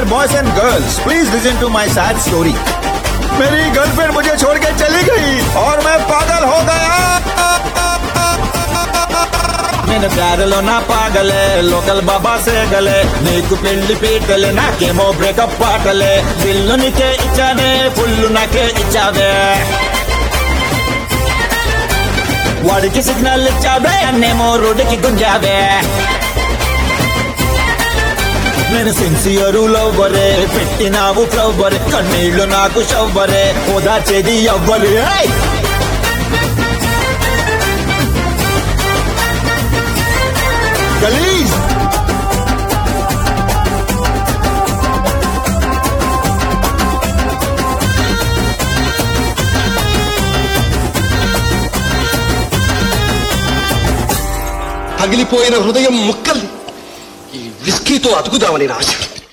Dear boys and girls please listen to my sad story मेरी girlfriend मुझे छोड़ के चली गई और मैं पागल हो गया నేను ప్యారలో నా పాగలే లోకల్ బాబా సేగలే నీకు పెళ్లి పీటలే నాకేమో బ్రేకప్ పాటలే బిల్లు నీకే ఇచ్చానే ఫుల్లు నాకే ఇచ్చావే వాడికి సిగ్నల్ ఇచ్చావే అన్నేమో రోడ్డుకి గుంజావే నేను సిన్సియరు లవ్వరే పెట్టినావు ఫ్లవ్వరే కన్నీళ్లు నాకు షవ్వరే ఓదార్చేది ఎవ్వరు ఏయ్! గలీజ్ పగిలిపోయిన హృదయం ముక్కల్ని ఈ విస్కీతో అతుకుదామని నా ఆశ